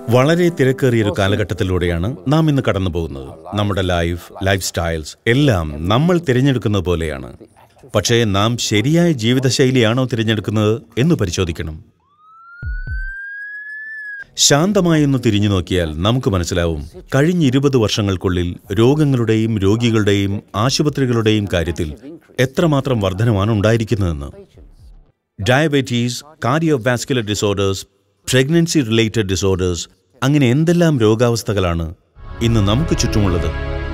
വളരെ തിരക്കേറിയൊരു കാലഘട്ടത്തിലൂടെയാണ് നാം ഇന്ന് കടന്നു പോകുന്നത് നമ്മുടെ ലൈഫ് ലൈഫ് സ്റ്റൈൽസ് എല്ലാം നമ്മൾ തിരഞ്ഞെടുക്കുന്നത് പോലെയാണ് പക്ഷേ നാം ശരിയായ ജീവിതശൈലിയാണോ തിരഞ്ഞെടുക്കുന്നത് എന്ന് പരിശോധിക്കണം ശാന്തമായി ഒന്ന് തിരിഞ്ഞു നോക്കിയാൽ നമുക്ക് മനസ്സിലാവും കഴിഞ്ഞ ഇരുപത് വർഷങ്ങൾക്കുള്ളിൽ രോഗങ്ങളുടെയും രോഗികളുടെയും ആശുപത്രികളുടെയും കാര്യത്തിൽ എത്രമാത്രം വർധനമാണ് ഉണ്ടായിരിക്കുന്നതെന്ന് diabetes cardiovascular disorders pregnancy related disorders അങ്ങനെ എന്തെല്ലാം രോഗാവസ്ഥകളാണ് ഇന്ന് നമുക്ക് ചുറ്റുമുള്ളത്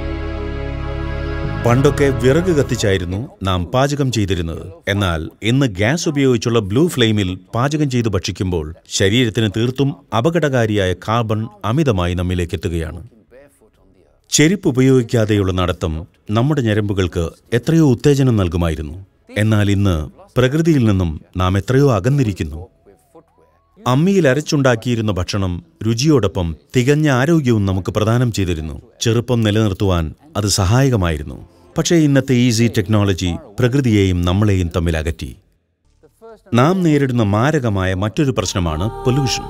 പണ്ടൊക്കെ വിറക് കത്തിച്ചായിരുന്നു നാം പാചകം ചെയ്തിരുന്നത് എന്നാൽ ഇന്ന് ഗ്യാസ് ഉപയോഗിച്ചുള്ള ബ്ലൂ ഫ്ലെയിമിൽ പാചകം ചെയ്ത് ഭക്ഷിക്കുമ്പോൾ ശരീരത്തിന് തീർത്തും അപകടകാരിയായ കാർബൺ അമിതമായി നമ്മിലേക്ക് എത്തുകയാണ് ചെരുപ്പ് ഉപയോഗിക്കാതെയുള്ള നടത്തം നമ്മുടെ ഞരമ്പുകൾക്ക് എത്രയോ ഉത്തേജനം നൽകുമായിരുന്നു എന്നാൽ ഇന്ന് പ്രകൃതിയിൽ നിന്നും നാം എത്രയോ അകന്നിരിക്കുന്നു അമ്മിയിൽ അരച്ചുണ്ടാക്കിയിരുന്ന ഭക്ഷണം രുചിയോടൊപ്പം തികഞ്ഞ ആരോഗ്യവും നമുക്ക് പ്രദാനം ചെയ്തിരുന്നു ചെറുപ്പം നിലനിർത്തുവാൻ അത് സഹായകമായിരുന്നു പക്ഷേ ഇന്നത്തെ ഈസി ടെക്നോളജി പ്രകൃതിയെയും നമ്മളെയും തമ്മിൽ അകറ്റി നാം നേരിടുന്ന മാരകമായ മറ്റൊരു പ്രശ്നമാണ് പൊല്യൂഷൻ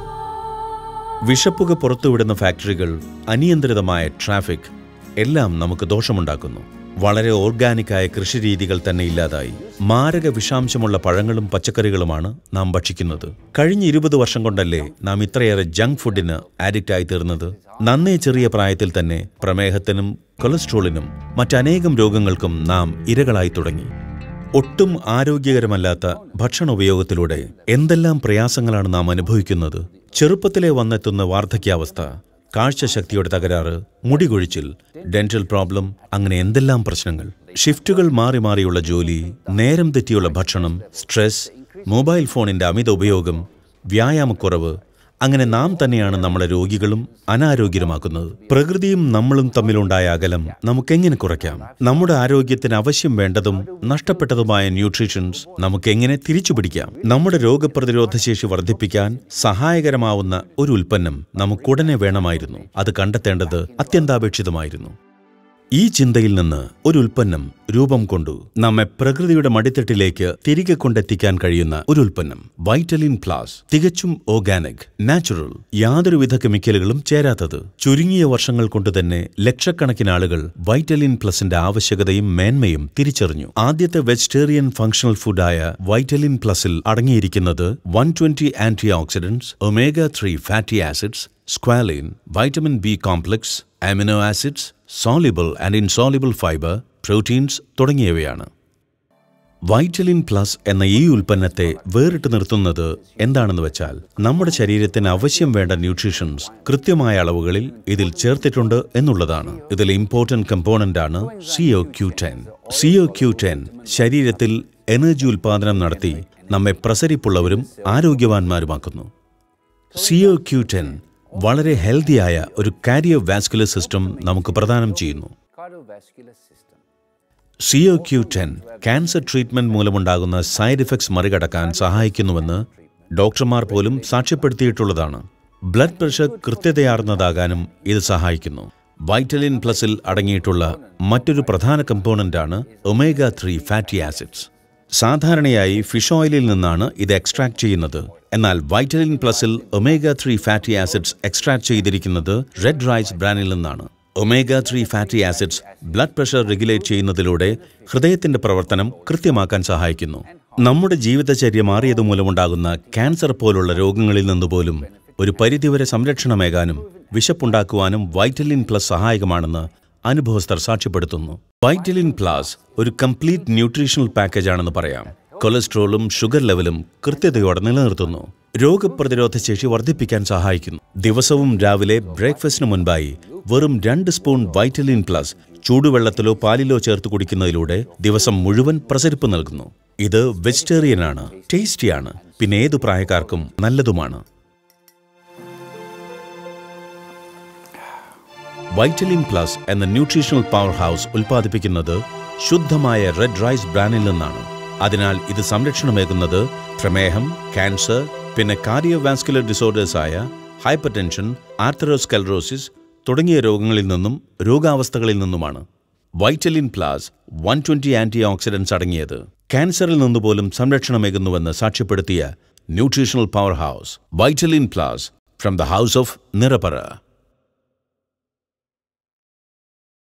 വിഷപ്പുക പുറത്തുവിടുന്ന ഫാക്ടറികൾ അനിയന്ത്രിതമായ ട്രാഫിക് എല്ലാം നമുക്ക് ദോഷമുണ്ടാക്കുന്നു വളരെ ഓർഗാനിക്കായ കൃഷിരീതികൾ തന്നെ ഇല്ലാതായി മാരക വിഷാംശമുള്ള പഴങ്ങളും പച്ചക്കറികളുമാണ് നാം ഭക്ഷിക്കുന്നത് കഴിഞ്ഞ ഇരുപത് വർഷം കൊണ്ടല്ലേ നാം ഇത്രയേറെ ജങ്ക് ഫുഡിന് ആഡിക്റ്റ് ആയി തീർന്നത് നന്നേ ചെറിയ പ്രായത്തിൽ തന്നെ പ്രമേഹത്തിനും കൊളസ്ട്രോളിനും മറ്റനേകം രോഗങ്ങൾക്കും നാം ഇരകളായി തുടങ്ങി ഒട്ടും ആരോഗ്യകരമല്ലാത്ത ഭക്ഷണ ഉപയോഗത്തിലൂടെ എന്തെല്ലാം പ്രയാസങ്ങളാണ് നാം അനുഭവിക്കുന്നത് ചെറുപ്പത്തിലെ വന്നെത്തുന്ന വാർദ്ധക്യാവസ്ഥ കാഴ്ചശക്തിയുടെ തകരാറ് മുടികൊഴിച്ചിൽ ഡെന്റൽ പ്രോബ്ലം അങ്ങനെ എന്തെല്ലാം പ്രശ്നങ്ങൾ ഷിഫ്റ്റുകൾ മാറി മാറിയുള്ള ജോലി നേരം തെറ്റിയുള്ള ഭക്ഷണം സ്ട്രെസ് മൊബൈൽ ഫോണിന്റെ അമിത ഉപയോഗം വ്യായാമക്കുറവ് അങ്ങനെ നാം തന്നെയാണ് നമ്മളെ രോഗികളും അനാരോഗ്യരുമാക്കുന്നത് പ്രകൃതിയും നമ്മളും തമ്മിലുണ്ടായ അകലം നമുക്കെങ്ങനെ കുറയ്ക്കാം നമ്മുടെ ആരോഗ്യത്തിന് ആവശ്യം വേണ്ടതും നഷ്ടപ്പെട്ടതുമായ ന്യൂട്രീഷൻസ് നമുക്കെങ്ങനെ തിരിച്ചുപിടിക്കാം നമ്മുടെ രോഗപ്രതിരോധ ശേഷി വർദ്ധിപ്പിക്കാൻ സഹായകരമാവുന്ന ഒരു ഉൽപ്പന്നം നമുക്കുടനെ വേണമായിരുന്നു അത് കണ്ടെത്തേണ്ടത് അത്യന്താപേക്ഷിതമായിരുന്നു ഈ ചിന്തയിൽ നിന്ന് ഒരു ഉൽപ്പന്നം രൂപം കൊണ്ടു നമ്മെ പ്രകൃതിയുടെ മടിത്തട്ടിലേക്ക് തിരികെ കൊണ്ടെത്തിക്കാൻ കഴിയുന്ന ഒരു ഉൽപ്പന്നം വൈറ്റലിൻ പ്ലാസ് തികച്ചും ഓർഗാനിക് നാച്ചുറൽ യാതൊരുവിധ കെമിക്കലുകളും ചേരാത്തത് ചുരുങ്ങിയ വർഷങ്ങൾ കൊണ്ട് തന്നെ ലക്ഷക്കണക്കിന് ആളുകൾ വൈറ്റലിൻ പ്ലസിന്റെ ആവശ്യകതയും മേന്മയും തിരിച്ചറിഞ്ഞു ആദ്യത്തെ വെജിറ്റേറിയൻ ഫംഗ്ഷണൽ ഫുഡായ വൈറ്റലിൻ പ്ലസിൽ അടങ്ങിയിരിക്കുന്നത് one twenty antioxidants omega three fatty acids squalene vitamin B complex amino acids soluble and insoluble fibre proteins തുടങ്ങിയവയാണ് വൈറ്റലിൻ പ്ലസ് എന്ന ഈ ഉൽപ്പന്നത്തെ വേറിട്ട് നിർത്തുന്നത് എന്താണെന്ന് വെച്ചാൽ നമ്മുടെ ശരീരത്തിന് ആവശ്യം വേണ്ട ന്യൂട്രീഷൻസ് കൃത്യമായ അളവുകളിൽ ഇതിൽ ചേർത്തിട്ടുണ്ട് എന്നുള്ളതാണ് ഇതിൽ ഇമ്പോർട്ടന്റ് കമ്പോണന്റ് ആണ് CO Q ten CO Q ten ശരീരത്തിൽ എനർജി ഉൽപാദനം നടത്തി നമ്മെ പ്രസരിപ്പുള്ളവരും ആരോഗ്യവാന്മാരുമാക്കുന്നു സിഒ ക്യൂ ടെൻ വളരെ ഹെൽത്തിയായ ഒരു കാരിയോ വാസ്കുലർ സിസ്റ്റം നമുക്ക് പ്രദാനം ചെയ്യുന്നു cardiovascular system. CO Q ten cancer treatment മൂലമുണ്ടാകുന്ന സൈഡ് ഇഫക്ട്സ് മറികടക്കാൻ സഹായിക്കുന്നുവെന്ന് ഡോക്ടർമാർ പോലും സാക്ഷ്യപ്പെടുത്തിയിട്ടുള്ളതാണ് ബ്ലഡ് പ്രഷർ കൃത്യതയാർന്നതാകാനും ഇത് സഹായിക്കുന്നു വൈറ്റലിൻ പ്ലസിൽ അടങ്ങിയിട്ടുള്ള മറ്റൊരു പ്രധാന കമ്പോണന്റാണ് ഒമേഗ ത്രീ ഫാറ്റി ആസിഡ്സ് സാധാരണയായി ഫിഷ് ഓയിലിൽ നിന്നാണ് ഇത് എക്സ്ട്രാക്ട് ചെയ്യുന്നത് എന്നാൽ വൈറ്റലിൻ പ്ലസിൽ omega three fatty acids extract ചെയ്തിരിക്കുന്നത് റെഡ് റൈസ് ബ്രാനിൽ നിന്നാണ് omega three fatty acids blood pressure regulate ചെയ്യുന്നതിലൂടെ ഹൃദയത്തിന്റെ പ്രവർത്തനം കൃത്യമാക്കാൻ സഹായിക്കുന്നു നമ്മുടെ ജീവിതചര്യ മാറിയത് മൂലമുണ്ടാകുന്ന ക്യാൻസർ പോലുള്ള രോഗങ്ങളിൽ നിന്നുപോലും ഒരു പരിധിവരെ സംരക്ഷണമേകാനും വിശപ്പുണ്ടാക്കുവാനും വൈറ്റലിൻ പ്ലസ് സഹായകമാണെന്ന് അനുഭവസ്ഥർ സാക്ഷ്യപ്പെടുത്തുന്നു വൈറ്റലിൻ പ്ലസ് ഒരു കംപ്ലീറ്റ് ന്യൂട്രീഷണൽ പാക്കേജ് ആണെന്ന് പറയാം കൊളസ്ട്രോളും ഷുഗർ ലെവലും കൃത്യതയോടെ നിലനിർത്തുന്നു രോഗപ്രതിരോധ ശേഷി വർദ്ധിപ്പിക്കാൻ സഹായിക്കുന്നു ദിവസവും രാവിലെ ബ്രേക്ക്ഫാസ്റ്റിന് മുൻപായി വെറും രണ്ട് സ്പൂൺ വൈറ്റലിൻ പ്ലസ് ചൂടുവെള്ളത്തിലോ പാലിലോ ചേർത്ത് കുടിക്കുന്നതിലൂടെ ദിവസം മുഴുവൻ പ്രസരിപ്പ് നൽകുന്നു ഇത് വെജിറ്റേറിയനാണ് ടേസ്റ്റിയാണ് പിന്നെ ഏതു പ്രായക്കാർക്കും നല്ലതുമാണ് വൈറ്റലിൻ പ്ലസ് എന്ന ന്യൂട്രീഷണൽ പവർ ഹൗസ് ഉൽപ്പാദിപ്പിക്കുന്നത് ശുദ്ധമായ റെഡ് റൈസ് ബ്രാനിൽ നിന്നാണ് അതിനാൽ ഇത് സംരക്ഷണമേകുന്നത് പ്രമേഹം ക്യാൻസർ പിന്നെ കാർഡിയോവാസ്കുലർ ഡിസോർഡേഴ്സ് ആയ ഹൈപ്പർ ടെൻഷൻ ആർത്തറോസ്കലറോസിസ് തുടങ്ങിയ രോഗങ്ങളിൽ നിന്നും രോഗാവസ്ഥകളിൽ നിന്നുമാണ് Vitaline plus one twenty antioxidants അടങ്ങിയത് ക്യാൻസറിൽ നിന്നുപോലും സംരക്ഷണമേകുന്നുവെന്ന് സാക്ഷ്യപ്പെടുത്തിയ nutritional power house Vitaline plus from the house of നിറപറ